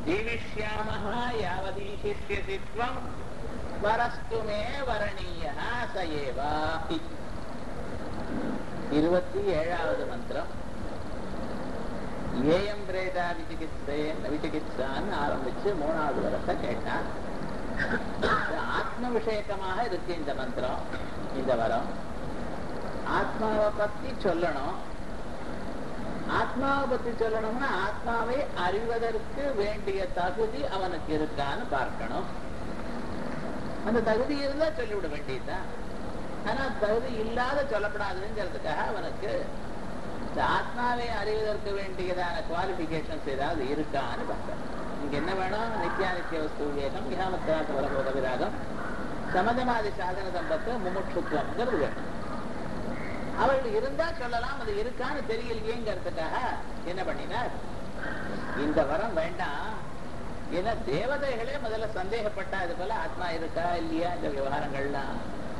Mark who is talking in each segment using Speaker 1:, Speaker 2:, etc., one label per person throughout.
Speaker 1: ஜீவிஷ்யாமः யாவதீஷிஷ்யசி त्वं வரஸ்து மே வரணீயः ச ஏவ இருபத்தி ஏழாவது மந்திரம் ஏயம் பிரேதா விசிகித்சேன் விசிகித்சான்னு ஆரம்பிச்சு மூணாவது வரத்தை கேட்டான் இது ஆத்ம விஷயக்கமாக இருக்கு இந்த மந்திரம் இந்த வரம் ஆத்மாவை பத்தி சொல்லணும் ஆத்மாவை பத்தி சொல்லணும்னா ஆத்மாவை அறிவதற்கு வேண்டிய தகுதி அவனுக்கு இருக்கான்னு பார்க்கணும் அந்த தகுதி இருந்தா சொல்லிவிட வேண்டியதுதான் ஆனா தகுதி இல்லாத சொல்லப்படாதுங்கிறதுக்காக அவனுக்கு இந்த ஆத்மாவை அறிவதற்கு வேண்டியதான குவாலிபிகேஷன்ஸ் ஏதாவது இருக்கான்னு பார்க்கணும் இங்க என்ன வேணும் நித்தியானித்திய வஸ்து விவேகம் விகாமத்திராக வரபோக விராகம் சமதமாதி சாதன சம்பத்து முமுட்சுத்துவம்ங்கிறது வேணும் அவர்கள் இருந்தா சொல்லலாம் அது இருக்கான்னு தெரியலையேங்கிறதுக்காக என்ன பண்ணினார் இந்த வரம் வேண்டாம் ஏன்னா தேவதைகளே முதல்ல சந்தேகப்பட்டா இது போல ஆத்மா இருக்கா இல்லையா இந்த விவகாரங்கள்லாம்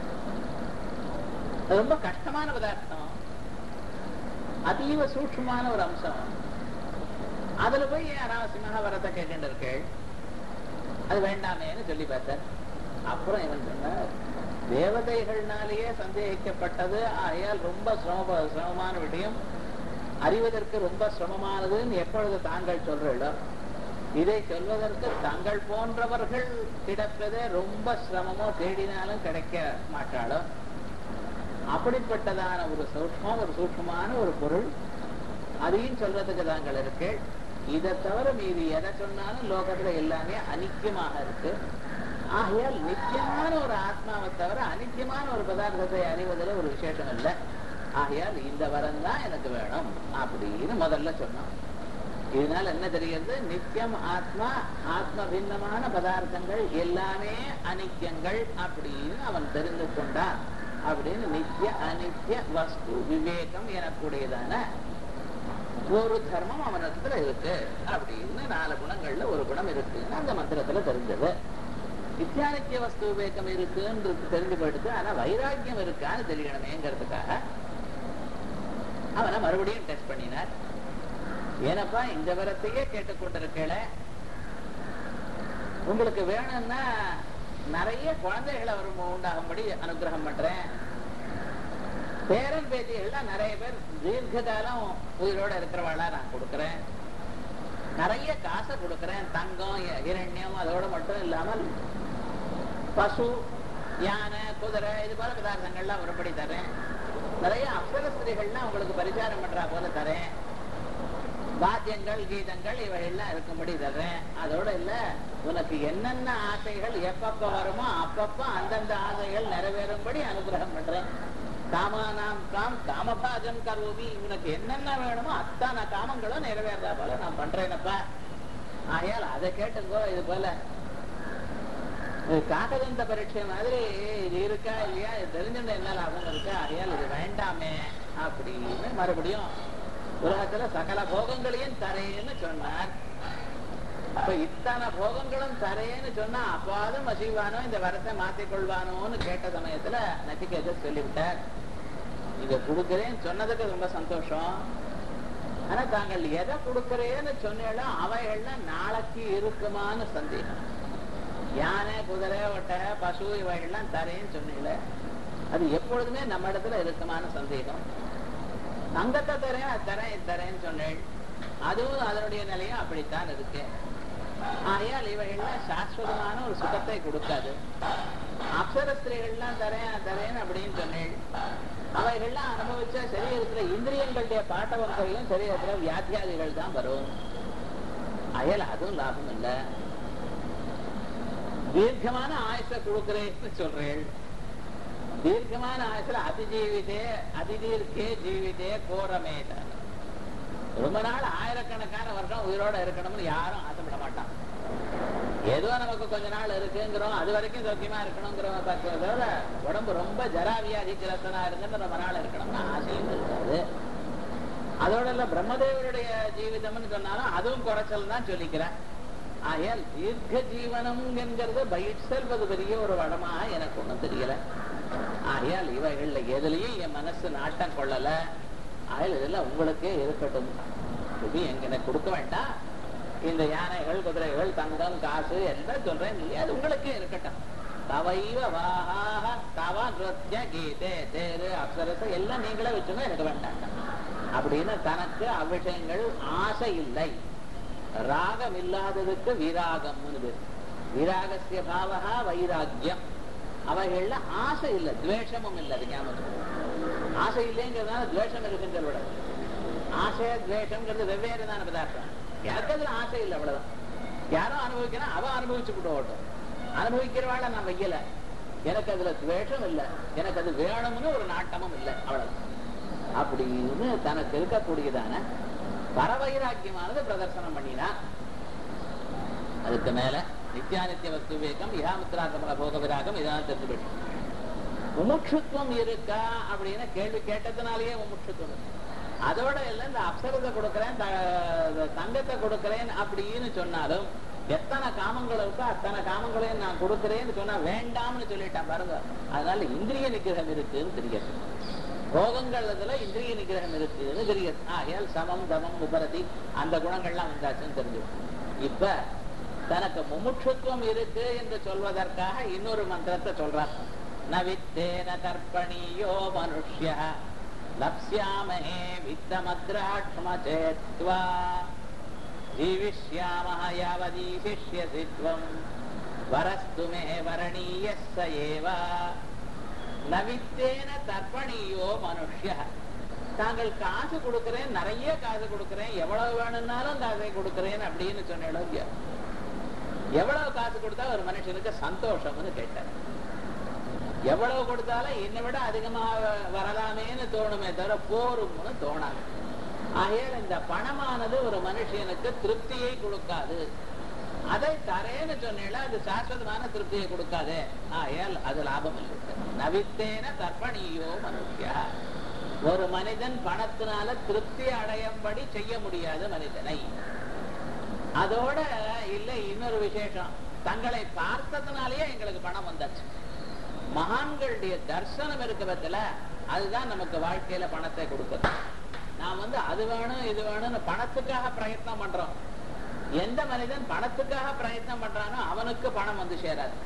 Speaker 1: அது ரொம்ப கஷ்டமான பதார்த்தம் அதீவ சூட்சமான ஒரு அம்சம் அதுல போய் ஏன் அனாவசியமாக வரத்தை கேட்டு இருக்கேள் அது வேண்டாமேன்னு சொல்லி பார்த்தார் அப்புறம் இவன் சொன்னார் தேவதைகள்னாலேயே சந்தேகிக்கப்பட்டது ஆகையால் ரொம்ப சிரம சிரமமான விடயம் அறிவதற்கு ரொம்ப சிரமமானதுன்னு எப்பொழுது தாங்கள் சொல்றீங்களோ இதை சொல்வதற்கு தாங்கள் போன்றவர்கள் கிடப்பதே ரொம்ப சிரமமோ தேடினாலும் கிடைக்க மாட்டாளோ அப்படிப்பட்டதான ஒரு சூட்சம் ஒரு சூட்சமான ஒரு பொருள் அதையும் சொல்றதுக்கு தாங்கள் இருக்கு இதை தவிர மீதி எதை சொன்னாலும் லோகத்துல எல்லாமே அனித்தியமாக இருக்கு ஆகையால் நித்தியமான ஒரு ஆத்மாவை தவிர அனித்தியமான ஒரு பதார்த்தத்தை அறிவதில் ஒரு விசேஷம் இல்லை ஆகையால் இந்த வரம் தான் எனக்கு வேணும் அப்படின்னு முதல்ல சொன்னான் இதனால என்ன தெரிகிறது நித்தியம் ஆத்மா ஆத்ம பின்னமான பதார்த்தங்கள் எல்லாமே அனித்தியங்கள் அப்படின்னு அவன் தெரிந்து கொண்டான் அப்படின்னு நித்திய அனித்திய வஸ்து விவேகம் எனக்கூடியதான ஒரு தர்மம் அவனிடத்துல இருக்கு அப்படின்னு நாலு குணங்கள்ல ஒரு குணம் இருக்குன்னு அந்த மந்திரத்துல தெரிஞ்சது நித்தியானித்திய வஸ்து விவேகம் இருக்குன்றது தெரிஞ்சு போயிடுது ஆனா வைராக்கியம் இருக்கான்னு தெரியணுமேங்கிறதுக்காக அவனை மறுபடியும் டெஸ்ட் பண்ணினார் ஏனப்பா இந்த வரத்தையே கேட்டுக்கொண்டிருக்கல உங்களுக்கு வேணும்னா நிறைய குழந்தைகளை வரும் உண்டாகும்படி அனுகிரகம் பண்றேன் பேரன் பேத்திகள்லாம் நிறைய பேர் தீர்க்க காலம் உயிரோட இருக்கிறவாளா நான் கொடுக்கறேன் நிறைய காசை கொடுக்கறேன் தங்கம் இரண்யம் அதோட மட்டும் இல்லாமல் பசு யானை குதிரை இது போல பதார்த்தங்கள்லாம் ஒருபடி தரேன் நிறைய அப்சரஸ்திரிகள்லாம் உங்களுக்கு பரிசாரம் பண்றா போல தரேன் வாத்தியங்கள் கீதங்கள் இவைகள்லாம் இருக்கும்படி தர்றேன் அதோட இல்ல உனக்கு என்னென்ன ஆசைகள் எப்பப்ப வருமோ அப்பப்ப அந்தந்த ஆசைகள் நிறைவேறும்படி அனுகிரகம் பண்றேன் காமானாம் காம் காமபாஜம் கரோமி உனக்கு என்னென்ன வேணுமோ அத்தனை காமங்களும் நிறைவேறா போல நான் பண்றேனப்பா ஆகையால் அதை கேட்டுங்கோ இது போல காக்கதந்த பரீட்சை மாதிரி இது இருக்கா இல்லையா இது தெரிஞ்சுட்டு என்ன லாபம் இருக்கா ஆகையால் இது வேண்டாமே அப்படின்னு மறுபடியும் உலகத்துல சகல போகங்களையும் தரேன்னு சொன்னார் அப்ப இத்தனை போகங்களும் தரேன்னு சொன்னா அப்பாதும் வசிவானோ இந்த வரத்தை மாத்திக் கொள்வானோன்னு கேட்ட சமயத்துல நச்சிகேத சொல்லிவிட்டார் இத கொடுக்கிறேன்னு சொன்னதுக்கு ரொம்ப சந்தோஷம் ஆனா தாங்கள் எதை கொடுக்கிறேன்னு சொன்னாலும் அவைகள்லாம் நாளைக்கு இருக்குமான்னு சந்தேகம் யானை குதிரை ஒட்டகை பசு இவைகள்லாம் தரேன்னு சொன்னீங்கள அது எப்பொழுதுமே நம்ம இடத்துல இருக்குமான சந்தேகம் தங்கத்தை தரேன் தரேன் தரேன்னு சொன்னேன் அதுவும் அதனுடைய நிலையும் அப்படித்தான் இருக்கு ஆகையால் இவைகள்லாம் சாஸ்வதமான ஒரு சுகத்தை கொடுக்காது அப்சர ஸ்திரீகள்லாம் தரேன் தரேன் அப்படின்னு சொன்னேன் அவைகள்லாம் அனுபவிச்சா சரீரத்துல இந்திரியங்களுடைய பாட்டவர்களையும் சரீரத்துல வியாத்தியாதிகள் தான் வரும் அயல் அதுவும் லாபம் இல்லை தீர்க்கமான ஆயுச கொடுக்கிறேன்னு சொல்றேன் தீர்க்கமான ஆயுசுல அதிஜீவிதே அதிதீர்க்கே ஜீவிதே கோரமேத ரொம்ப நாள் ஆயிரக்கணக்கான வருஷம் உயிரோட இருக்கணும்னு யாரும் ஆசைப்பட மாட்டான் ஏதோ நமக்கு கொஞ்ச நாள் இருக்குங்கிறோம் அது வரைக்கும் சௌக்கியமா இருக்கணுங்கிறோம் பார்க்கிறத தவிர உடம்பு ரொம்ப ஜராவியாதி கிரசனா இருந்து ரொம்ப நாள் இருக்கணும்னு ஆசையும் இருக்காது அதோட இல்ல பிரம்மதேவருடைய ஜீவிதம்னு சொன்னாலும் அதுவும் குறைச்சல் தான் சொல்லிக்கிறேன் ஆகையால் தீர்க்க ஜீவனம் என்கிறது பை இட் செல்வது பெரிய ஒரு வடமாக எனக்கு ஒண்ணும் தெரியல ஆகையால் இவைகள்ல எதுலயும் என் மனசு நாட்டம் கொள்ளல ஆகையால் இதெல்லாம் உங்களுக்கே இருக்கட்டும் இது எங்க எனக்கு கொடுக்க வேண்டாம் இந்த யானைகள் குதிரைகள் தங்கம் காசு எல்லாம் சொல்றேன் இல்லையா அது உங்களுக்கு இருக்கட்டும் தவைவ வாஹாக தவ நிருத்ய கீதே தேரு அப்சரச எல்லாம் நீங்களே வச்சுங்க எனக்கு வேண்டாம் அப்படின்னு தனக்கு அவ்விஷயங்கள் ஆசை இல்லை ராகம் இல்லாததுக்கு விராகம்னு பேர் விராகசிய பாவகா வைராக்கியம் அவைகள்ல ஆசை இல்லை துவேஷமும் இல்லை அது ஞாபகம் ஆசை இல்லைங்கிறதுனால துவேஷம் இருக்குன்னு சொல்லக்கூடாது ஆசை துவேஷம்ங்கிறது வெவ்வேறு தான பதார்த்தம் எனக்கு அதுல ஆசை இல்லை அவ்வளவுதான் யாரும் அனுபவிக்கணும் அவ அனுபவிச்சு விட்டு ஓட்டும் அனுபவிக்கிறவாள நான் வைக்கல எனக்கு அதுல துவேஷம் இல்லை எனக்கு அது வேணும்னு ஒரு நாட்டமும் இல்லை அவ்வளவு அப்படின்னு தனக்கு இருக்கக்கூடியதான பரவைராக்கியமானது பிரதர்சனம் பண்ணினா அதுக்கு மேல நித்யானித்திய வஸ்து விவேகம் இஹாமித்ராகமல போக விராகம் இதெல்லாம் தெரிஞ்சு போயிட்டு முமுட்சுத்துவம் இருக்கா அப்படின்னு கேள்வி கேட்டதுனாலேயே முமுட்சுத்துவம் இருக்கு. அதோட இல்ல இந்த அப்சரத்தை கொடுக்கிறேன் த- தங்கத்தை கொடுக்கிறேன் அப்படின்னு சொன்னாலும் எத்தனை காமங்கள் இருக்கோ அத்தனை காமங்களையும் நான் கொடுக்கிறேன்னு சொன்னா வேண்டாம்னு சொல்லிட்டான் பாருங்க அதனால இந்திரிய நிகிரகம் இருக்குன்னு தெரியாது போகங்கள் இதுல இந்திரிய நிகிரகம் இருக்குன்னு தெரியாது ஆகையால் சமம் தமம் உபரதி அந்த குணங்கள்லாம் வந்தாச்சுன்னு தெரிஞ்சிடும் இப்ப தனக்கு முமுட்சுத்துவம் இருக்கு என்று சொல்வதற்காக இன்னொரு மந்திரத்தை சொல்றார் நவித்தேன கற்பணியோ மனுஷ்ய லப்ஸ்யாமஹே வித்தமத்ராட்சமச்சேத்வா ஜீவிஷ்யாமஹ யாவதீசிஷ்யசி த்வம் வரஸ்து மே வரணீயः स एव நவித்தேன தர்ப்பணியோ மனுஷ்ய தாங்கள் காசு கொடுக்கிறேன் நிறைய காசு கொடுக்கிறேன் எவ்வளவு வேணும்னாலும் காசை கொடுக்கிறேன் அப்படின்னு சொன்னேன் எவ்வளவு காசு கொடுத்தா ஒரு மனுஷனுக்கு சந்தோஷம்னு கேட்டார் எவ்வளவு கொடுத்தாலும் என்னை விட அதிகமாக வரலாமேன்னு தோணுமே தவிர போரும்னு தோணாது ஆகையால் இந்த பணமானது ஒரு மனுஷனுக்கு திருப்தியை கொடுக்காது அதை தரேன்னு சொன்னேல அது சாஸ்வதமான திருப்தியை கொடுக்காதே ஆகையால் அது லாபம் இல்லை நவித்தேன தர்ப்பணியோ மனுஷியா ஒரு மனிதன் பணத்தினால திருப்தி அடையும்படி செய்ய முடியாத மனிதனை அதோட இல்ல இன்னொரு விசேஷம் தங்களை பார்த்ததுனாலேயே எங்களுக்கு பணம் வந்தாச்சு மகான்களுடைய தர்சனம் இருக்க பத்தில அதுதான் நமக்கு வாழ்க்கையில பணத்தை கொடுக்குது நான் வந்து அது வேணும் இது வேணும்னு பணத்துக்காக பிரயத்னம் பண்றோம் எந்த மனிதன் பணத்துக்காக பிரயத்னம் பண்றானோ அவனுக்கு பணம் வந்து சேராது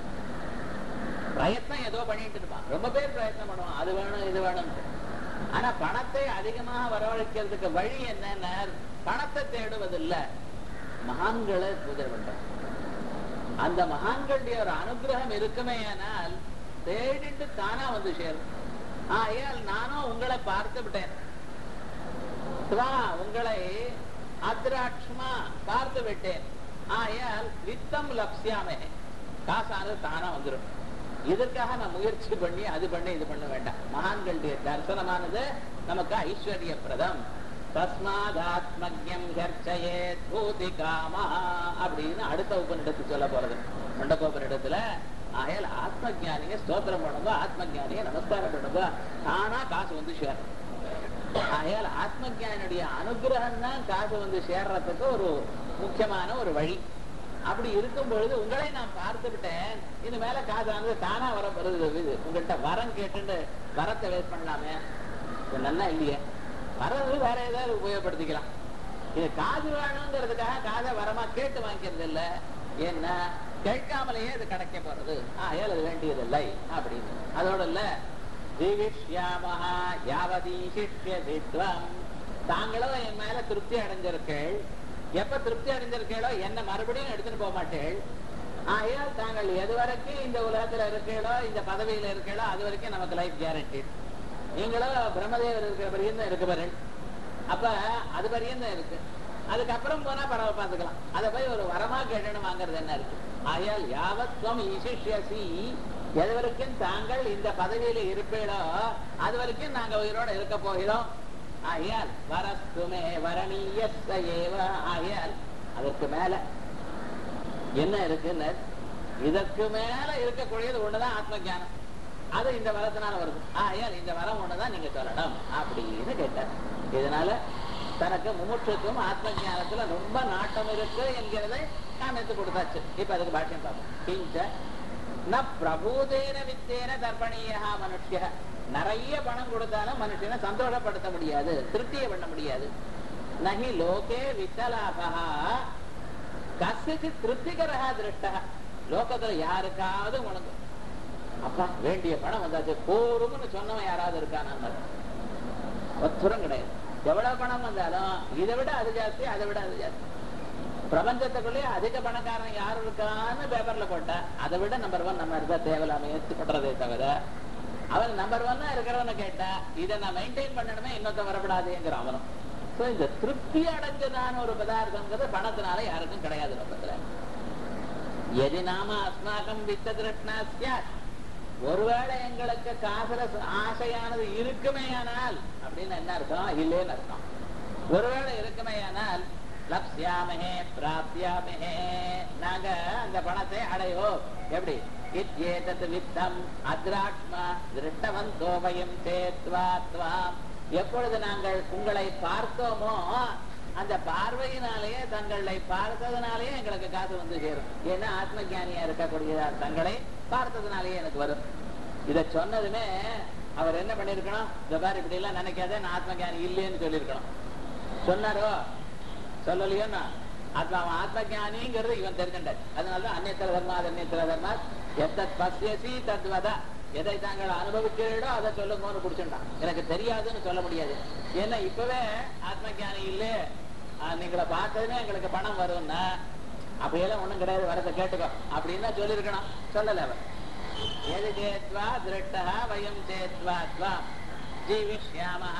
Speaker 1: பிரயத்னம் ஏதோ பண்ணிட்டு இருப்பான் ரொம்ப பேர் பிரயத்னம் பண்ணுவான் அது வேணும் இது வேணும் ஆனா பணத்தை அதிகமாக வரவழைக்கிறதுக்கு வழி என்னன்னா பணத்தை தேடுவதில்லை மகான்களை பூஜை பண்றான் அந்த மகான்களுடைய ஒரு அனுகிரகம் இருக்குமே ஆனால் தேடிட்டு தானா வந்து சேரும் ஆகையால் நானும் உங்களை பார்த்து விட்டேன் துவா, உங்களை அத்ராட்சமா பார்த்து விட்டேன் ஆயால் வித்தம் லப்சியாமே காசானது தானா வந்துடும் இதற்காக நான் முயற்சி பண்ணி அது பண்ணி இது பண்ண வேண்டாம் மகான்களுடைய தரிசனமானது நமக்கு ஐஸ்வர்ய பிரதம் தஸ்மாதாத்மஜம் சர்ச்சையே பூதி காமா அப்படின்னு அடுத்த உபநிடத்து சொல்ல போறது மண்டகோபனிடத்துல ஆகையால் ஆத்ம ஜானிய ஸ்தோத்திரம் பண்ணுங்க ஆத்ம ஜானிய நமஸ்காரம் பண்ணுங்க தானா காசு வந்து சேரும் ஆகையால் ஆத்ம ஜானியுடைய அனுகிரகம் தான் காசு வந்து சேர்றதுக்கு ஒரு முக்கியமான ஒரு வழி அப்படி இருக்கும் பொழுது உங்களை நான் பார்த்து விட்டேன் இது மேல காசானது தானா வர வருது இது உங்கள்கிட்ட வரம் கேட்டுட்டு வரத்தை வேஸ்ட் பண்ணலாமே இது நல்லா இல்லையே வரது வேற ஏதாவது உபயோகப்படுத்திக்கலாம் இது காசு வேணுங்கிறதுக்காக காதை வரமா கேட்டு வாங்கிக்கிறது இல்ல ஏன்னா கேட்காமலேயே இது கிடைக்க போறது ஆகையால் அது வேண்டியதில்லை அப்படின்னு அதோட இல்ல ஜீவிஷ்யாமஹா யாவதீ சிஷ்யசித்வம் தாங்களும் என் மேல திருப்தி அடைஞ்சிருக்கீள் எப்ப திருப்தி அடைஞ்சிருக்கீளோ என்ன மறுபடியும் எடுத்துட்டு போக மாட்டேள் ஆகையால் தாங்கள் எது வரைக்கும் இந்த உலகத்துல இருக்கீளோ இந்த பதவியில இருக்கீளோ அது வரைக்கும் நமக்கு லைஃப் கேரண்டி நீங்களும் பிரம்மதேவர் இருக்கிற வரையும் தான் இருக்கிறவர்கள் அப்ப அது வரையும் தான் இருக்கு அதுக்கப்புறம் போனா பரவ பார்த்துக்கலாம் அதை போய் ஒரு வரமா கேட்டணும் வாங்குறது என்ன இருக்கு ஆகையால் யாவத்வம் ஈசிஷ்யசி எது வரைக்கும் தாங்கள் இந்த பதவியில இருப்பீளோ அது வரைக்கும் நாங்க உயிரோட இருக்க போகிறோம் ஆகையால் வரஸ்துமே வரணீயஸ்த ஏவ ஆகையால் அதற்கு மேல என்ன இருக்குன்னு இதற்கு மேல இருக்கக்கூடியது ஒண்ணுதான் ஆத்ம ஞானம் அது இந்த வரத்தினால வருது ஆகையால் இந்த வரம் ஒண்ணுதான் நீங்க சொல்லணும் அப்படின்னு கேட்டார் இதனால தனக்கு முமுட்சத்துவம் ஆத்ம ஞானத்துல ரொம்ப நாட்டம் இருக்கு என்கிறதை காமித்து கொடுத்தாச்சு இப்ப அதுக்கு பாஷ்யம் பார்ப்போம் கிஞ்ச ந பிரபூதேன வித்தேன தர்ப்பணியா மனுஷ்ய நிறைய பணம் கொடுத்தாலும் மனுஷனை சந்தோஷப்படுத்த முடியாது திருப்தியை பண்ண முடியாது நகி லோகே வித்தலாபா கசிச்சு திருப்திகரா திருஷ்டா லோகத்துல யாருக்காவது உனக்கு அப்பா வேண்டிய பணம் வந்தாச்சு போரும்னு சொன்னவன் யாராவது இருக்கானா ஒத்துரம் கிடையாது எவ்வளவு பணம் வந்தாலும் இதை விட அது ஜாஸ்தி அதை விட அது ஜாஸ்தி பிரபஞ்சத்துக்குள்ளே அதிக பணக்காரன் யார் இருக்கான்னு பேப்பர்ல போட்டா அதை விட நம்பர் ஒன் நம்ம இருந்தா தேவையில்லாம ஏற்றுப்படுறதே தவிர அவன் நம்பர் ஒன்னா இருக்கிறவனை கேட்டா இதை நான் மெயின்டைன் பண்ணணுமே இன்னொருத்த வரப்படாதுங்கிற அவனும் So, இந்த திருப்தி அடைஞ்சதான ஒரு பதார்த்தங்கிறது பணத்தினால யாருக்கும் கிடையாது லோகத்துல எது நாம அஸ்மாக்கம் வித்த திருஷ்ணா சியாத் ஒருவேளை எங்களுக்கு காசுல ஆசையானது இருக்குமேயானால் அப்படின்னு என்ன அர்த்தம் இல்லேன்னு அர்த்தம் ஒருவேளை இருக்குமேயானால் லப்சியாமஹே பிராப்தியாமஹே நாங்க அந்த பணத்தை அடையோம் எப்படி இத்யேதத் வித்தம் அத்ராட்மா திருஷ்டவந்தோ வயம் சேத்வா த்வாம் எப்பொழுது நாங்கள் உங்களை பார்த்தோமோ அந்த பார்வையினாலேயே தங்களை பார்த்ததுனாலேயே எங்களுக்கு காசு வந்து சேரும் ஏன்னா ஆத்ம ஞானியா இருக்கக்கூடியதா தங்களை பார்த்ததுனாலேயே எனக்கு வரும் இத சொன்னதுமே அவர் என்ன பண்ணிருக்கணும் இந்த மாதிரி இப்படி எல்லாம் நினைக்காத நான் ஆத்ம ஞானி இல்லைன்னு சொல்லியிருக்கணும் சொன்னாரோ சொல்லலையோன்னா ஆத்மா அவன் ஆத்ம ஞானிங்கிறது இவன் தெரிஞ்சுட்டார் அதனாலதான் அந்நியத்திர தர்மா அந்நியத்திர தர்மா எத்தத் பசியசி தத்வதா எதை தாங்கள் அனுபவிக்கிறீர்களோ அதை சொல்லுங்கன்னு குடிச்சுட்டான் எனக்கு தெரியாதுன்னு சொல்ல முடியாது ஏன்னா இப்பவே ஆத்ம ஞானி இல்லே ஆஹ் நீங்களை பார்த்ததுமே எங்களுக்கு பணம் வரும்னா அப்படியெல்லாம் ஒண்ணும் கிடையாது வரதை கேட்டுக்கோ அப்படின்னு சொல்லியிருக்கணும் சொல்லல அவர் எது சேத்வா திருட்டா வயம் சேத்வா துவா ஜீவிஷ்யாம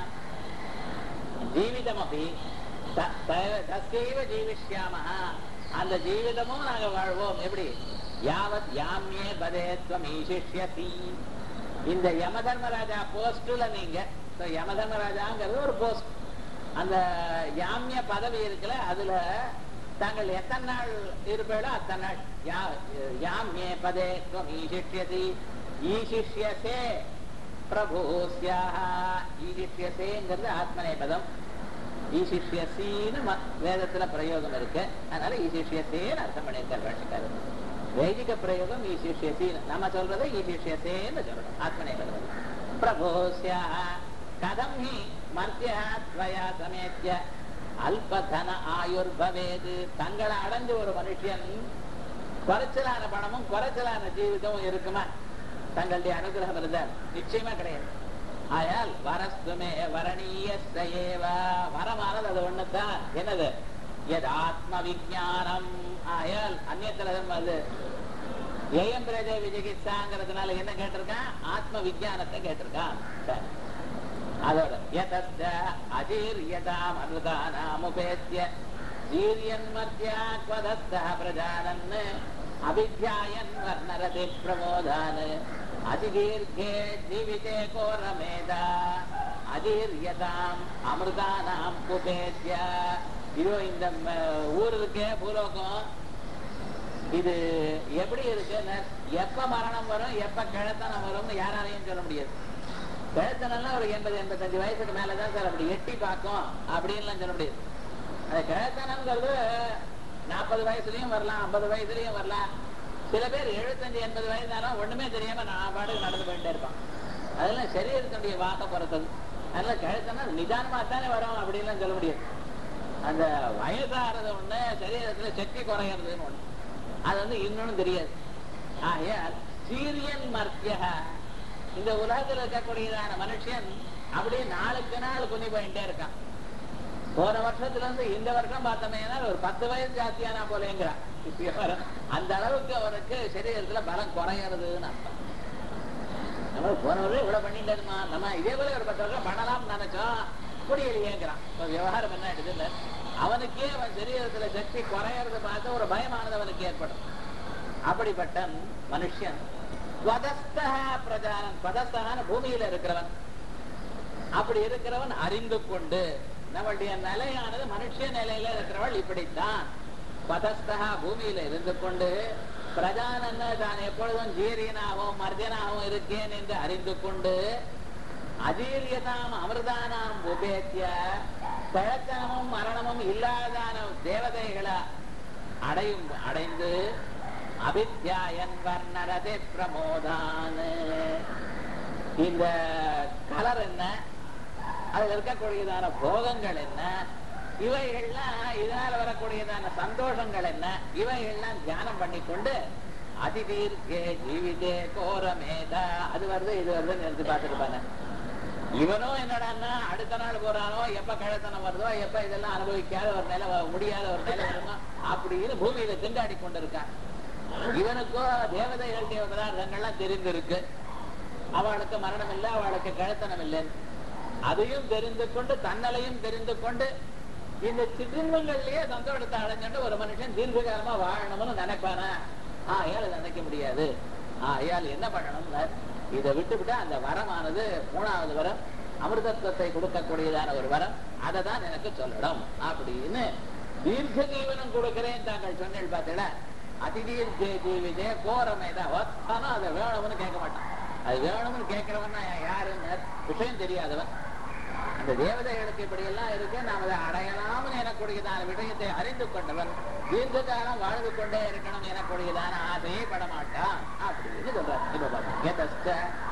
Speaker 1: ஜீவிதமபி த- த- தஸ்யைவ ஜீவிஷ்யாம அந்த ஜீவிதமும் நாங்க வாழ்வோம் எப்படி யாவத் யாமியே பதேத்வம் ஈசிஷ்யசி இந்த யம தர்மராஜா போஸ்ட்ல நீங்க So, யம தர்மராஜாங்கிறது ஒரு போஸ்ட் அந்த யாமிய பதவி இருக்குல்ல அதுல தாங்கள் எத்தனை நாள் இருப்பீங்களோ அத்தனை நாள் யா- யாமியே பதே துவம் ஈசிஷ்யசி ஈசிஷ்யசே பிரபோஸ்யாக ஈசிஷ்யசேங்கிறது ஆத்மனே பதம் ஈசிஷ்யசின்னு ம- வேதத்துல பிரயோகம் இருக்கு அதனால ஈசிஷ்யசேன்னு அர்த்தம் பண்ணியிருக்கார் பாஷக்காரர் வைதிக பிரயோகம் ஈசிஷ்யசின்னு நம்ம சொல்றது ஈசிஷ்யசேன்னு சொல்லணும் ஆத்மனே பதம் பிரபோஸ்யாக கதம் ஹி மர்த்தியா துவயா சமேத்திய அல்பதன ஆயுர் பவேது தங்களை அடைஞ்ச ஒரு மனுஷன் குறைச்சலான பணமும் குறைச்சலான ஜீவிதமும் இருக்குமா தங்களுடைய அனுகிரகம் இருந்தால் நிச்சயமா கிடையாது ஆயால் வரஸ்துமே வரணீய சேவா வரமானது அது ஒண்ணுதான் என்னது எது ஆத்ம விஜானம் ஆயால் அந்நியத்துல அது ஏஎம் பிரதேவி சிகிச்சைங்கிறதுனால என்ன கேட்டிருக்கான் ஆத்ம விஜானத்தை கேட்டிருக்கான் சரி. அதோட யதஸ்த அஜீரியதாம் அனுதானாமுபேத்திய ஜீரியன் மத்தியா குவதஸ்த பிரஜானன் அபித்யாயன் வர்ணரதி பிரமோதான் அதிதீர்கே ஜீவிதே கோரமேதா அதீரியதாம் அமிர்தானாம் உபேத்திய இதோ இந்த ம, ஊர் இருக்கே பூலோகம் இது எப்படி இருக்குன்னு எப்ப மரணம் வரும் எப்ப கிழத்தனம் வரும்னு யாராலையும் சொல்ல முடியாது கிழத்தனம்லாம் ஒரு எண்பது எண்பத்தஞ்சு வயசுக்கு மேலதான் சார் அப்படி எட்டி பார்க்கும் அப்படின்லாம் சொல்ல முடியாது அந்த கிழத்தனம்ங்கிறது நாற்பது வயசுலயும் வரலாம் ஐம்பது வயசுலயும் வரலாம் சில பேர் எழுபத்தஞ்சு எண்பது வயதாலும் ஒண்ணுமே தெரியாம நான் பாட்டுக்கு நடந்து போயிட்டே இருப்பான் அதெல்லாம் சரீரத்தினுடைய வாக்க பொறுத்தது அதனால கிழத்தனம் நிதானமா தானே வரும் அப்படின்லாம் சொல்ல முடியாது அந்த வயசாகிறது ஒண்ணு சரீரத்துல சக்தி குறையிறதுன்னு ஒண்ணு அது வந்து இன்னொன்னு தெரியாது ஆகையால் சீரியன் மர்த்திய இந்த உலகத்தில் இருக்கக்கூடியதான மனுஷன் அப்படியே நாளுக்கு நாள் குனி போயிட்டே இருக்கான் போன வருஷத்துல இருந்து இந்த வருஷம் பார்த்தோமேனா ஒரு பத்து வயசு ஜாஸ்தியானா போலேங்கிறான் இப்ப வர- அந்த அளவுக்கு அவனுக்கு சரீரத்துல பலம் குறையிறதுன்னு அர்த்தம் நம்ம போன வருஷம் இவ்வளவு பண்ணிட்டேமா நம்ம இதே போல ஒரு பத்து வருஷம் பண்ணலாம்னு நினைச்சோம் முடியலையேங்கிறான் இப்ப விவகாரம் என்ன ஆயிடுதுன்னு அவனுக்கே அவன் சரீரத்துல சக்தி குறையறத பார்த்து ஒரு பயமானது அவனுக்கு ஏற்படும் அப்படிப்பட்ட மனுஷன் ஸ்வதஸ்தா பிரஜானன் ஸ்வதஸ்தகான பூமியில இருக்கிறவன் அப்படி இருக்கிறவன் அறிந்து கொண்டு நம்மளுடைய நிலையானது மனுஷ நிலையில இருக்கிறவள் இப்படித்தான் பதஸ்தகா பூமியில இருந்து கொண்டு பிரஜானன் தான் எப்பொழுதும் ஜீரியனாகவும் மர்ஜனாகவும் இருக்கேன் என்று அறிந்து கொண்டு அதீரியதாம் அமிர்தானாம் உபேத்திய பழத்தனமும் மரணமும் இல்லாதான தேவதைகளை அடையும் அடைந்து அபித்யாயன் வர்ணரதே பிரமோதான் இந்த கலர் என்ன அதுல இருக்கக்கூடியதான போகங்கள் என்ன இவைகள்லாம் இதனால வரக்கூடியதான சந்தோஷங்கள் என்ன இவைகள்லாம் தியானம் பண்ணிக்கொண்டு அதிதீர்க்கே ஜீவிதே கோரமேதா அது வருது இது வருதுன்னு எடுத்து பார்த்துருப்பாங்க இவனும் என்னடான்னா அடுத்த நாள் போறானோ எப்ப கழத்தனம் வருதோ எப்ப இதெல்லாம் அனுபவிக்காத ஒரு நிலை வ- முடியாத ஒரு நிலை வருமோ அப்படின்னு பூமியில திண்டாடி கொண்டிருக்கான் இவனுக்கோ தேவதைகளுடைய பதார்த்தங்கள்லாம் தெரிந்திருக்கு அவளுக்கு மரணம் இல்லை அவளுக்கு கழுத்தனம் இல்லை அதையும் தெரிந்து கொண்டு தன்னலையும் தெரிந்து கொண்டு இந்த சிற்றின்பங்கள்லயே சந்தோஷத்தை அடைஞ்சுட்டு ஒரு மனுஷன் தீர்க்க வாழணும்னு நினைப்பானா ஆயால் அதை நினைக்க முடியாது ஆயால் என்ன பண்ணணும்னா இதை விட்டுவிட்டா அந்த வரமானது மூணாவது வரம் அமிர்தத்துவத்தை கொடுக்கக்கூடியதான ஒரு வரம் அதை தான் எனக்கு சொல்லணும் அப்படின்னு தீர்க்க ஜீவனம் கொடுக்கிறேன் தாங்கள் சொன்னீர்கள் பார்த்தீங்களா அதிதீர்க்க ஜீவிதே கோரமேதா ஒத்தானா அதை வேணும்னு கேட்க மாட்டான் அது வேணும்னு கேட்கிறவன் யாருன்னு விஷயம் தெரியாதவன் அந்த தேவதைகளுக்கு இப்படி எல்லாம் இருக்கு நாம் அதை அடையலாம்னு எனக்கூடியதான விஷயத்தை அறிந்து கொண்டவன் தீர்க்க காலம் வாழ்ந்து கொண்டே இருக்கணும் எனக்கூடியதான ஆசையே படமாட்டான் அப்படின்னு சொல்றார் இப்ப பாருங்க எதஸ்ட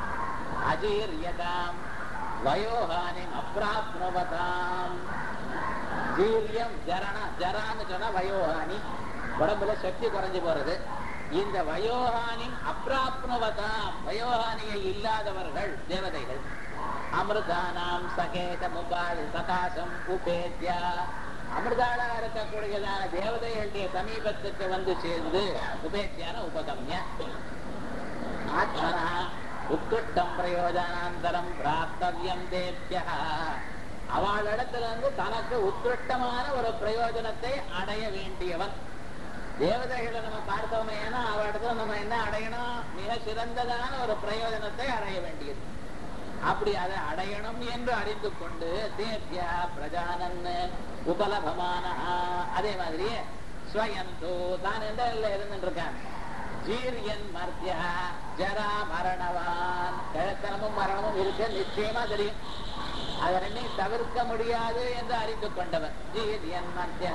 Speaker 1: அஜீரியதாம் வயோஹானி அப்ராப்னுவதாம் ஜீரியம் ஜரண ஜரான்னு சொன்னா வயோஹானி உடம்புல சக்தி குறைஞ்சு போறது இந்த வயோஹானி அப்ராப்னுவதாம் வயோஹானியை இல்லாதவர்கள் தேவதைகள் அமிர்தானாம் சகேத முபாதி சகாசம் உபேத்யா அமிர்தாளா இருக்கக்கூடியதான தேவதைகளுடைய சமீபத்துக்கு வந்து சேர்ந்து உபேத்தியான உபகம்ய ஆத்மனா உத்கிருஷ்டம் பிரயோஜனாந்தரம் பிராப்தவியம் தேவ்யா அவளிடத்துல இருந்து தனக்கு உத்கிருஷ்டமான ஒரு பிரயோஜனத்தை அடைய வேண்டியவன் தேவதைகளை நம்ம பார்த்தோமே ஏன்னா அவளிடத்துல நம்ம என்ன அடையணும் மிக சிறந்ததான ஒரு பிரயோஜனத்தை அடைய வேண்டியது அப்படி அதை அடையணும் என்று அறிந்து கொண்டு தேவ்யா பிரஜானன் உபலபமான அதே மாதிரி ஸ்வயந்தோ தான் எந்த இருந்துட்டு இருக்கான் ஜீரியன் மர்த்தியா ஜரா மரணவான் கிழத்தனமும் மரணமும் இருக்க நிச்சயமா தெரியும் அதை ரெண்டையும் தவிர்க்க முடியாது என்று அறிந்து கொண்டவன் ஜீரியன் மர்த்தியா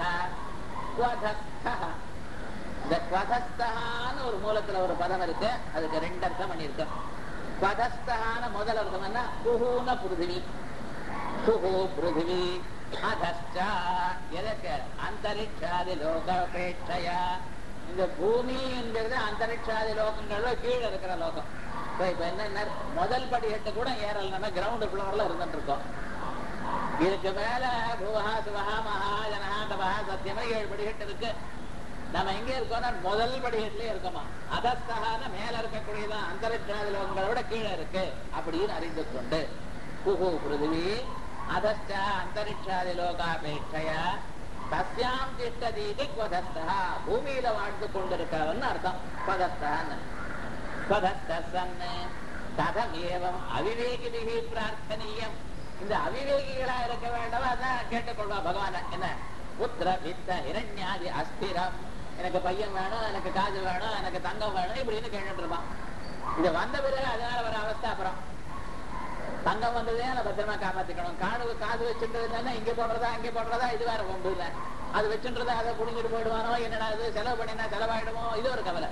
Speaker 1: ஸ்வதஸ்தஹ. இந்த ஸ்வதஸ்தகான்னு ஒரு மூலத்துல ஒரு பதம் இருக்கு அதுக்கு ரெண்டு அர்த்தம் பண்ணியிருக்கோம் ஸ்வதஸ்தகான முதல் அர்த்தம் என்ன குஹூன பிருத்திவி குஹு பிருத்திவி அதஸ்டா எதற்கு அந்தரிக்ஷாதி லோகபேட்சையா இந்த பூமி என்கிறது அந்தரிக்ஷாதி லோகங்கள்ல கீழே இருக்கிற லோகம் இப்ப இப்ப என்ன முதல் படிக்கட்டு கூட ஏறல கிரவுண்ட் ஃப்ளோர்ல இருந்துட்டு இருக்கோம் இதுக்கு மேல பூவா சிவஹா மகா ஜனஹா தபஹா சத்தியமா ஏழு படிக்கட்டு இருக்கு நம்ம எங்க இருக்கோம்னா முதல் படிக்கட்டுலயே இருக்கோமா அதஸ்தகான மேல இருக்கக்கூடியதான் அந்தரிக்ஷாதி லோகங்களை விட கீழே இருக்கு அப்படின்னு அறிந்து கொண்டு குஹு பிருத்திவி அதஸ்ட அந்தரிக்ஷாதி லோகாபேட்சையா தஸ்யாம் திஷ்டதீதி குவதஸ்தா பூமியில வாழ்ந்து கொண்டிருக்கிறவன் அர்த்தம் குவதஸ்தான்னு ஸ்வதத்தசன்னு ததமேவம் அவிவேகிதிகி பிரார்த்தனீயம் இந்த அவிவேகிகளா இருக்க வேண்டாம் அதான் கேட்டுக்கொள்வா பகவான் என்ன புத்திர வித்த இரண்யாதி அஸ்திரம் எனக்கு பையன் வேணும் எனக்கு காது வேணும் எனக்கு தங்கம் வேணும் இப்படின்னு கேட்டுட்டு இருப்பான் இது வந்த பிறகு அதனால வர அவஸ்தை அப்புறம் தங்கம் வந்ததே அதை பத்திரமா காப்பாத்திக்கணும் காடு காது வச்சுட்டு இங்க போடுறதா அங்க போடுறதா இது வேற ஒன்று இல்லை அது வச்சுன்றதா அதை குடிஞ்சிட்டு போயிடுவானோ என்னடா இது செலவு பண்ணினா செலவாயிடுமோ இது ஒரு கவலை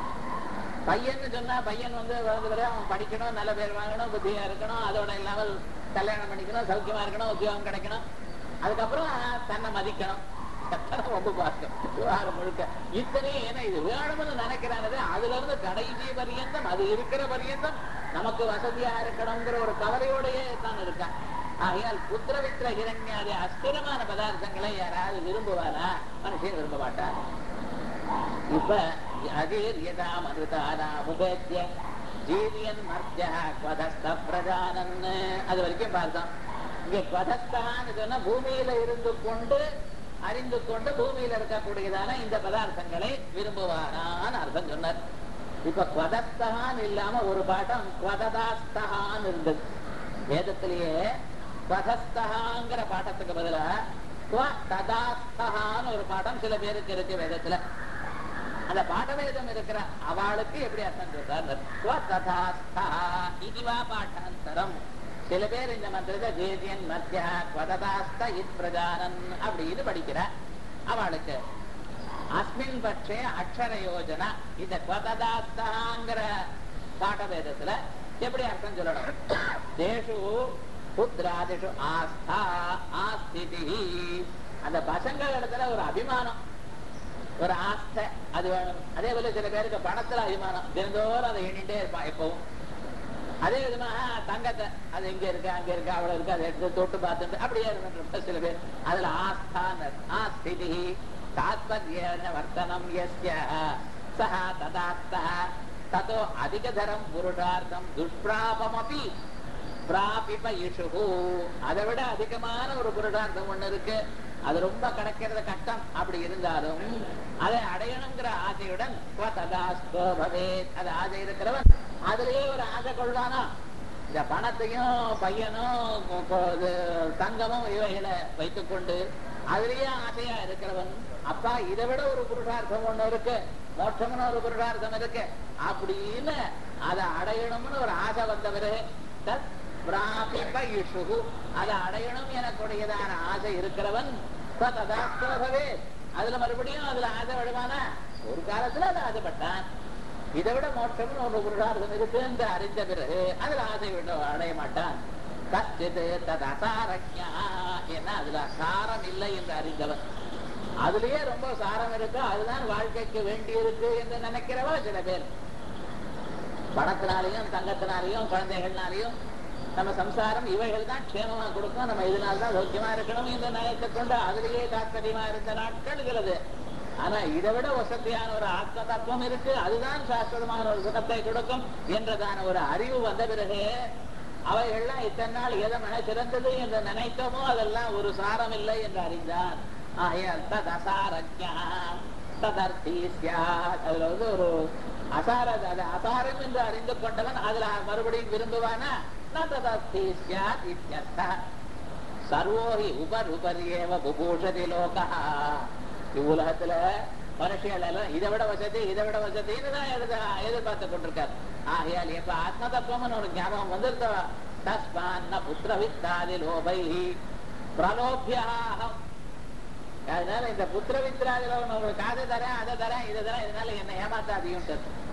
Speaker 1: பையன்னு சொன்னா பையன் வந்து வளர்ந்து பிறகு அவன் படிக்கணும் நல்ல பேர் வாங்கணும் புத்தியா இருக்கணும் அதோட இல்லாமல் கல்யாணம் பண்ணிக்கணும் சௌக்கியமா இருக்கணும் உத்தியோகம் கிடைக்கணும் அதுக்கப்புறம் தன்னை மதிக்கணும் எத்தனை ரொம்ப பார்க்கும் விவகாரம் முழுக்க இத்தனையும் ஏன்னா இது வேணும்னு நினைக்கிறானது அதுல இருந்து கடைசி பரியந்தம் அது இருக்கிற பரியந்தம் நமக்கு வசதியா இருக்கணுங்கிற ஒரு கவலையோடயே தான் இருக்கான் ஆகையால் புத்திரவித்திர இரண்யாதி அஸ்திரமான பதார்த்தங்களை யாராவது விரும்புவாரா மனுஷன் விரும்ப மாட்டார் இப்ப அதீர்யதாம் அமிர்தானாம் உபேத்திய ஜீரியன் மர்த்தியா குவதஸ்த பிரஜானன் அது வரைக்கும் பார்த்தோம் இங்க குவதஸ்தான்னு சொன்னா பூமியில இருந்து கொண்டு அறிந்து கொண்டு பூமியில இருக்கக்கூடியதான இந்த பதார்த்தங்களை விரும்புவாரான்னு அர்த்தம் சொன்னார் இப்ப குவதஸ்தகான் இல்லாம ஒரு பாட்டம் குவததாஸ்தகான் இருந்தது வேதத்திலேயே குவதஸ்தகாங்கிற பாட்டத்துக்கு பதிலா ததாஸ்தகான்னு ஒரு பாடம் சில பேருக்கு இருக்கு வேதத்துல அந்த பாடவேதம் இருக்கிற அவளுக்கு எப்படி அர்த்தம் சொல்றார் இதுவா பாட்டாந்தரம் சில பேர் இந்த மந்திரத்தை ஜேதியன் மத்தியா குவததாஸ்த இத் பிரஜானன் அப்படின்னு படிக்கிறார் அவளுக்கு அஸ்மின் பட்சே அக்ஷர யோஜனா இந்த குவததாஸ்தாங்கிற பாடவேதத்துல எப்படி அர்த்தம் சொல்லணும் தேஷு புத்திராதிஷு ஆஸ்தா ஆஸ்திதி அந்த பசங்க இடத்துல ஒரு அபிமானம் ஒரு ஆஸ்தை அது வேணும் அதே போல சில பேருக்கு பணத்துல அபிமானம் தினந்தோறும் அதை எண்ணிட்டே இருப்பான் எப்பவும் அதே விதமா தங்கத்தை அது இங்க இருக்கு அங்க இருக்கு அவ்வளவு இருக்கு அதை எடுத்து தொட்டு பார்த்துட்டு அப்படியே இருந்துட்டு சில பேர் அதுல ஆஸ்தான் ஆஸ்திதி தாத்பர்யேன வர்த்தனம் யஸ்ய சஹ ததாஸ்தः ததோ அதிகதரம் புருஷார்த்தம் துஷ்பிராபமபி பிராபிப இஷுகு அதை விட அதிகமான ஒரு புருஷார்த்தம் ஒண்ணு இருக்கு அது ரொம்ப கிடைக்கிறது கஷ்டம் அப்படி இருந்தாலும் அதை அடையணுங்கிற ஆசையுடன் ததாஸ்தோ பவேத் அது ஆசை இருக்கிறவன் அதுலயே ஒரு ஆசை கொள்வானா இந்த பணத்தையும் பையனும் கொ- கொ- இது தங்கமும் இவைகளை வைத்துக்கொண்டு அதுலயே ஆசையா இருக்கிறவன் அப்பா இதை விட ஒரு புருஷார்த்தம் ஒண்ணு இருக்கு மோட்சம்னு ஒரு புருஷார்த்தம் இருக்கு அப்படின்னு அதை அடையணும்னு ஒரு ஆசை வந்தவரு தத் பிராபிப இஷுகு அதை அடையணும் எனக்குடையதான ஆசை இருக்கிறவன் ததாஸ்தோகவே அதுல மறுபடியும் அதுல ஆசை விடுவானா ஒரு காலத்துல அது ஆசைப்பட்டான் இதை விட மோட்சம்னு ஒரு புருஷார்த்தம் இருக்கு என்று அறிந்த பிறகு அதுல ஆசை விட அடைய மாட்டான் கச்சிது தது அசாரஜா ஏன்னா அதுல சாரம் இல்லை என்று அறிந்தவன் அதுலயே ரொம்ப சாரம் இருக்கு அதுதான் வாழ்க்கைக்கு வேண்டி இருக்கு என்று நினைக்கிறவா சில பேர் பணத்தினாலையும் தங்கத்தினாலையும் குழந்தைகள்னாலையும் நம்ம சம்சாரம் இவைகள் தான் க்ஷேமமா கொடுக்கும் நம்ம இதனால தான் சௌக்கியமா இருக்கணும் என்று நினைத்து கொண்டு அதிலேயே தாத்பரியமா இருந்த நாட்கள் இருக்கிறது ஆனா இதை விட வசதியான ஒரு ஆத்ம தத்துவம் இருக்கு அதுதான் சாஸ்வதமான ஒரு சுகத்தை கொடுக்கும் என்றதான ஒரு அறிவு வந்த பிறகு அவைகள்லாம் இத்தனை நாள் எதமென சிறந்தது என்று நினைத்தோமோ அதெல்லாம் ஒரு சாரம் இல்லை என்று அறிந்தான் ஆகையால் ததசாரஜா ததர்த்தி சியாத் அதுல வந்து ஒரு அசார அது அசாரம் என்று அறிந்து கொண்டவன் அதுல மறுபடியும் விரும்புவானா ந ததர்த்தி சியாத் இத்யர்த்தः. சர்வோஹி உபர் உபரியேவ புபூஷதி லோகா இவ்வுலகத்துல மனுஷிகள் எல்லாம் இதை விட வசதி இதை விட வசதின்னு தான் எழுத எதிர்பார்த்து கொண்டிருக்காரு ஆகையால் எப்ப ஆத்ம தத்துவம்னு ஒரு ஞாபகம் வந்திருந்தோ தஸ்மான் புத்திர வித்தாதி லோபை பிரலோபியாகம் அதனால இந்த புத்திர வித்ராதில உங்களுக்கு அதை தரேன் அதை தரேன் இதை தரேன் இதனால என்ன ஏமாத்தாதீங்க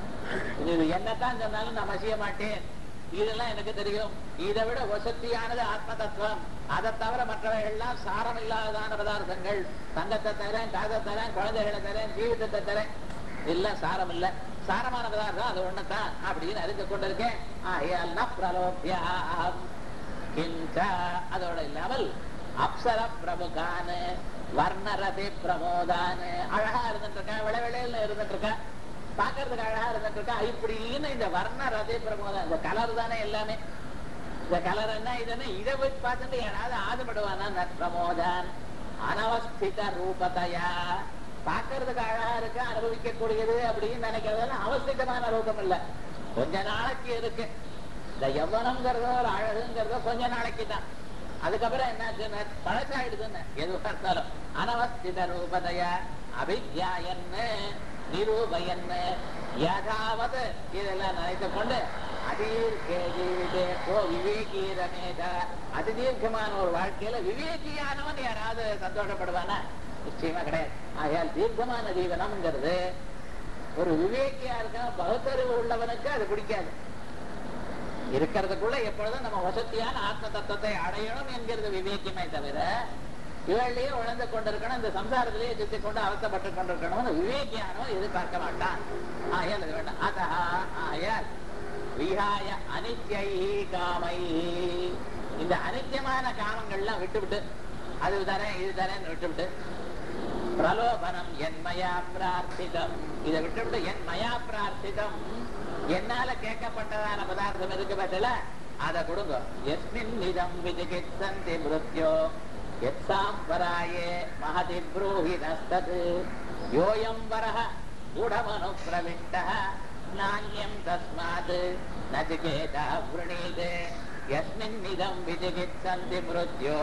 Speaker 1: இது என்னத்தான் சொன்னாலும் நான் மசிய மாட்டேன் இதெல்லாம் எனக்கு தெரியும் இதை விட வசதியானது ஆத்ம தத்துவம் அதை தவிர மற்றவைகள்லாம் சாரம் இல்லாததான பதார்த்தங்கள் தங்கத்தை தரேன் காதை தரேன் குழந்தைகளை தரேன் ஜீவிதத்தை தரேன் இல்ல சாரம் இல்ல சாரமான பதார்த்தம் அது ஒண்ணுதான் அப்படின்னு அறிந்து கொண்டிருக்கேன் ஆகையால் ந பிரலோபியாம் கிஞ்ச அதோட இல்லாமல் அப்சர பிரமுகான் வர்ணரதி பிரமோதான் அழகா இருந்துட்டு இருக்கேன் விளவிளையில இருந்துட்டு இருக்கேன் பாக்குறதுக்கு அழகா இருந்துட்டு இருக்கா இப்படின்னு இந்த வர்ண ரதி பிரமோதம் இந்த கலர் தானே எல்லாமே இந்த கலர் என்ன இது என்ன இதை போய் பார்த்துட்டு யாராவது ஆசைப்படுவானா இந்த பிரமோதன் அனவஸ்தித ரூபத்தையா பாக்குறதுக்கு அழகா இருக்கு அனுபவிக்க கூடியது அப்படின்னு நினைக்கிறதெல்லாம் அவஸ்திதமான ரூபம் இல்ல கொஞ்ச நாளைக்கு இருக்கு இந்த யவனம்ங்கிறதோ ஒரு அழகுங்கிறதோ கொஞ்ச நாளைக்கு தான் அதுக்கப்புறம் என்னாச்சுன்னு பழசாயிடுதுன்னு எதுவாக இருந்தாலும் அனவஸ்தித ரூபதைய அபித்யாயன்னு நிரூபயன்னு யதாவது இதெல்லாம் நினைத்துக் கொண்டு அதீர்க்கே ஜீவிதே ஓ விவேகீரமேத அதிதீர்க்கமான ஒரு வாழ்க்கையில விவேகியானவன் யாராவது சந்தோஷப்படுவானா நிச்சயமா கிடையாது ஆகையால் தீர்க்கமான ஜீவனம்ங்கிறது ஒரு விவேகியா இருக்க பகுத்தறிவு உள்ளவனுக்கு அது பிடிக்காது இருக்கிறதுக்குள்ள எப்பொழுதும் நம்ம வசதியான ஆத்ம தத்துவத்தை அடையணும் என்கிறது விவேகமே தவிர இவள்லயே உழந்து கொண்டிருக்கணும் இந்த சம்சாரத்திலேயே சுத்தி கொண்டு அவசப்பட்டு கொண்டிருக்கணும்னு விவேகியானவன் எதிர்பார்க்க மாட்டான் ஆயால் இது வேண்டாம் அதா ஆயால் விஹாய அனித்யை காமை இந்த அனித்தியமான காமங்கள்லாம் விட்டுவிட்டு அது தரேன் இது தரேன்னு விட்டுவிட்டு பிரலோபனம் என் மயா பிரார்த்திதம் இதை விட்டுவிட்டு என் மயா பிரார்த்திதம் என்னால கேட்கப்பட்டதான பதார்த்தம் இருக்கு பட்சல அதை கொடுங்க எஸ்மின் நிதம் விஜிகித்சந்தி மிருத்யோ எத் சாம்பராயே மகதி ப்ரூஹி நஸ்தத் யோயம் வரஹ கூடமனு பிரவிஷ்ட நானியம் தஸ்மாத் நச்சிகேதா விரணீதே எஸ்மின் நிதம் விஜிகித்சந்தி மிருத்யோ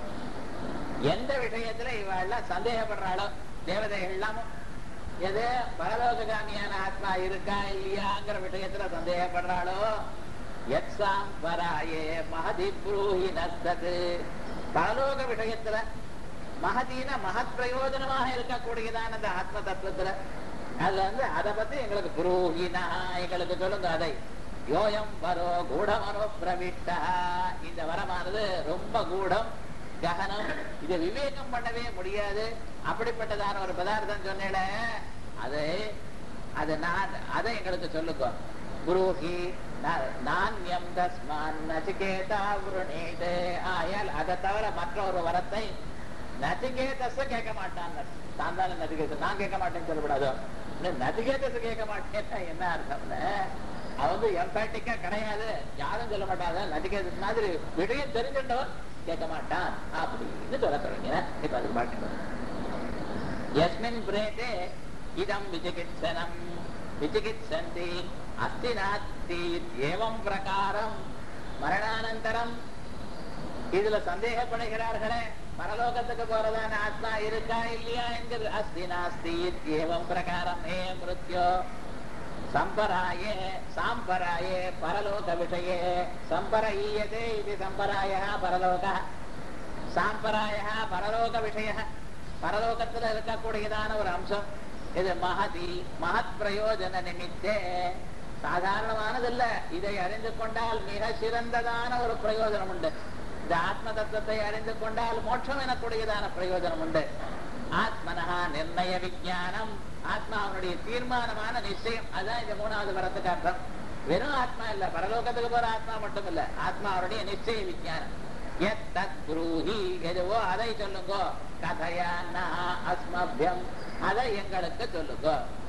Speaker 1: எந்த விஷயத்துல இவாள்லாம் சந்தேகப்படுறாளோ தேவதைகள் எல்லாமும் எது பரலோககாமியான ஆத்மா இருக்கா இல்லையாங்கிற விஷயத்துல சந்தேகப்படுறாளோ எக்ஸாம் வராயே மகதி புரூஹி நஸ்தது பரலோக விஷயத்துல மகதீன மகத் பிரயோஜனமாக இருக்கக்கூடியதான அந்த ஆத்ம தத்துவத்துல அதுல வந்து அதை பத்தி எங்களுக்கு புரூஹினா எங்களுக்கு சொல்லுங்க அதை யோயம் வரோ கூடமனோ பிரவிட்டா இந்த வரமானது ரொம்ப கூடம் ககனம் இதை விவேகம் பண்ணவே முடியாது அப்படிப்பட்டதான ஒரு பதார்த்தம் சொன்னேல அது அது நான் அதை எங்களுக்கு சொல்லுங்க புரோஹி நாண்யம் தஸ்மான் நச்சிகேதா விருணீதே ஆயால் அதை தவிர மற்ற ஒரு வரத்தை நச்சிகேதஸ கேட்க மாட்டான் தான் தானே நச்சிகேதஸ் நான் கேட்க மாட்டேன்னு சொல்லக்கூடாது நச்சிகேதஸ் கேட்க மாட்டேன்னா என்ன அர்த்தம்னு அவங்க எம்பேட்டிக்கா கிடையாது யாரும் சொல்ல மாட்டாங்க நச்சிகேதஸ் மாதிரி விடையும் தெரிஞ்சிட்டவன் கேட்க மாட்டான் அப்படின்னு சொல்ல தொடங்கின இப்ப அது பாட்டு எஸ்மின் பிரேதே இதம் விசிகித்சனம் விசிகித்சந்தி அஸ்தி நாஸ்தி ஏவம் பிரகாரம் மரணானந்தரம் இதுல சந்தேகப்படுகிறார்களே பரலோகத்துக்கு போறதான ஆத்மா இருக்கா இல்லையா என்கிற அஸ்தி நாஸ்தி ஏவம் பிரகாரம் ஏ மிருத்யோ சம்பராயே சாம்பராயே பரலோக விஷயே சம்பரீயதே இது சம்பராய பரலோக சாம்பராய பரலோக விஷய பரலோகத்துல இருக்கக்கூடியதான ஒரு அம்சம் இது மகதி மகத் பிரயோஜன நிமித்தே சாதாரணமானதல்ல இதை அறிந்து கொண்டால் மிக சிறந்ததான ஒரு பிரயோஜனம் உண்டு இந்த ஆத்ம தத்துவத்தை அறிந்து கொண்டால் மோட்சம் எனக்கூடியதான பிரயோஜனம் உண்டு ஆத்மனஹா நிர்ணய விஜயானம் ஆத்மாவனுடைய தீர்மானமான நிச்சயம் அதான் இந்த மூணாவது வரத்துக்கு அர்த்தம் வெறும் ஆத்மா இல்ல பரலோகத்துக்கு போற ஆத்மா மட்டும் இல்ல ஆத்மாவுடைய நிச்சய விஜயானம் எத் தத் புரூஹி எதுவோ அதை சொல்லுங்க கதையா அஸ்மபியம் அதை எங்களுக்கு சொல்லுங்க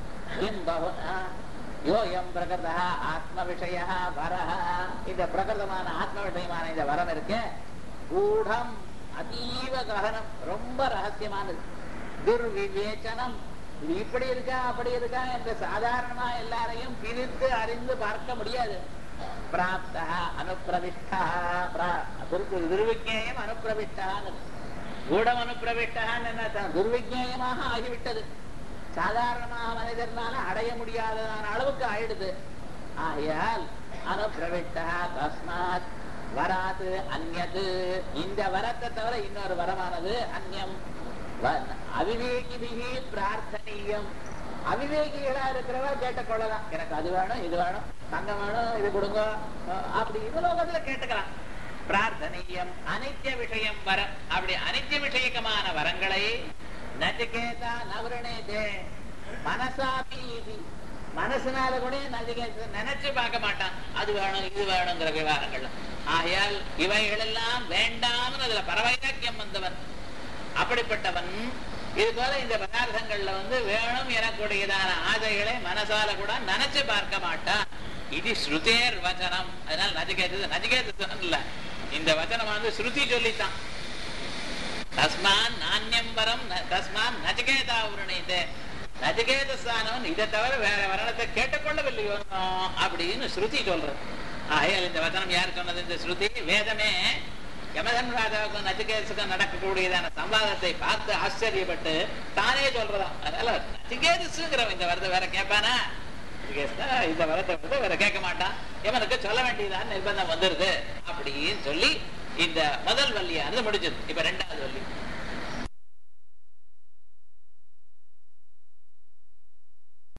Speaker 1: யோயம் பிரகிருதா ஆத்ம விஷய வரஹ இந்த பிரகிருதமான ஆத்ம விஷயமான இந்த வரம் இருக்கு கூடம் அதீவ ககனம் ரொம்ப ரகசியமானது துர்விவேச்சனம் இது இப்படி இருக்கா அப்படி இருக்கா என்று சாதாரணமா எல்லாரையும் பிரித்து அறிந்து பார்க்க முடியாது பிராப்தா அனுப்பிரவிஷ்டா துர்விஜேயம் அனுப்பிரவிஷ்டான்னு கூடம் அனுப்பிரவிஷ்டான்னு என்ன துர்விஜேயமாக ஆகிவிட்டது சாதாரணமாக மனிதர்னால அடைய முடியாததான அளவுக்கு ஆயிடுது ஆகையால் அனுப்பிரவிஷ்டா தஸ்மாத் வராது அந்நது இந்த வரத்தை தவிர இன்னொரு வரமானது அந்நியம் அவிவேகிபிகி பிரார்த்தனீயம் அவிவேகிகளா இருக்கிறவ கேட்டுக்கொள்ளலாம் எனக்கு அது வேணும் இது வேணும் தங்கம் வேணும் இது கொடுங்க அப்படி இது லோகத்துல கேட்டுக்கலாம் பிரார்த்தனீயம் அனித்திய விஷயம் வரம் அப்படி அனித்திய விஷயகமான வரங்களை நச்சிகேதா நவரணேதே மனசாபி மனசுனால கூட நச்சிகேத நினைச்சு பார்க்க மாட்டான் அது வேணும் இது வேணுங்கிற விவகாரங்கள் ஆகையால் இவைகள் எல்லாம் வேண்டாம்னு அதுல பரவைராக்கியம் வந்தவன் அப்படிப்பட்டவன் இது போல இந்த பதார்த்தங்கள்ல வந்து வேணும் எனக்கூடியதான ஆசைகளை மனசால கூட நினைச்சு பார்க்க மாட்டான் இது ஸ்ருதேர் வச்சனம் அதனால நஜிகேது நஜிகேது இல்ல இந்த வச்சனம் வந்து ஸ்ருதி சொல்லித்தான் தஸ்மான் நாண்யம் வரம் தஸ்மான் நஜிகேதா உருணைத்து நஜிகேத ஸ்தானம் இதை தவிர வேற வரணத்தை கேட்டுக்கொள்ளவில்லையோ அப்படின்னு ஸ்ருதி சொல்றது ஆகையால் இந்த வச்சனம் யார் சொன்னது இந்த ஸ்ருதி வேதமே யமதன் ராஜாவுக்கும் நச்சிகேதுக்கும் நடக்கக்கூடியதான சம்வாதத்தை பார்த்து ஆச்சரியப்பட்டு தானே சொல்றதாம் அதனால நச்சிகேதுங்கிறவன் இந்த வரதை வேற கேட்பானா இந்த வரத்தை வந்து வேற கேட்க மாட்டான் இவனுக்கு சொல்ல வேண்டியதான் நிர்பந்தம் வந்துருது அப்படின்னு சொல்லி இந்த முதல் வள்ளியானது முடிஞ்சது இப்ப ரெண்டாவது வள்ளி